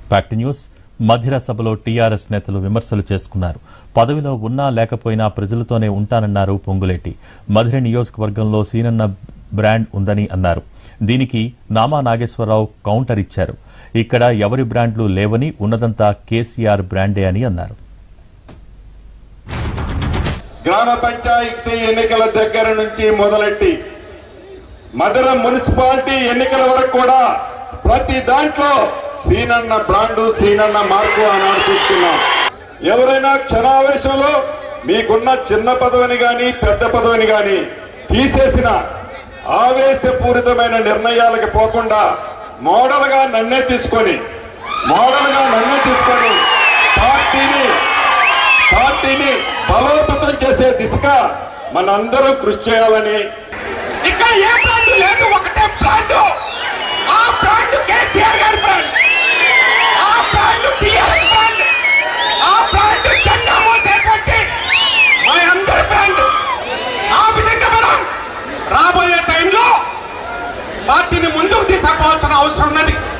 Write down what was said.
fact news Madhira సభలో TRS నేతలు విమర్శలు చేసుకున్నారు పదవిలో ఉన్నా లేకపోయినా ప్రజలతోనే ఉంటానన్నారు పొంగులేటి మధిర నియోజకవర్గంలో సీనన్న బ్రాండ్ ఉందని అన్నారు దీనికి నామా నాగేశ్వరరావు కౌంటర్ ఇచ్చారు ఇక్కడ ఎవరి బ్రాండ్లు లేవని ఉన్నదంతా కేసీఆర్ బ్రాండే అని అన్నారు గ్రామ పంచాయతీ ఎన్నికల దగ్గర నుంచి మొదలెట్టి మధుర మున్సిపాలిటీ ఎన్నికల వరకు కూడా ప్రతి దాంట్లో సీనన్న బ్రాండు సీనన్న మార్కు ఆనాడు చూసుకున్నాం ఎవరైనా క్షణావేశంలో మీకున్న చిన్న పదవిని గాని పెద్ద పదవిని గాని తీసేసిన ఆవేశపూరితమైన నిర్ణయాలకు పోకుండా మోడల్ గా నన్నే తీసుకొని మోడల్ గా నన్నే తీసుకొని పార్టీని పార్టీని బలోపేతం చేసే దిశగా మనందరం కృషి చేయాలని ఇక్కడ ఏ బ్రాండ్ లేదు ఒకటే బ్రాండ్ ఆ బ్రాండ్ కేసీఆర్ గారి బ్రాండ్ ఆ బ్రాండ్ టిఆర్ఎస్ బ్రాండ్ ఆ బ్రాండ్ జెండా మోసేటువంటి మా అందరి బ్రాండ్ ఆ విధంగా మనం రాబోయే టైంలో పార్టీని ముందుకు తీసుకుపోవాల్సిన అవసరం ఉన్నది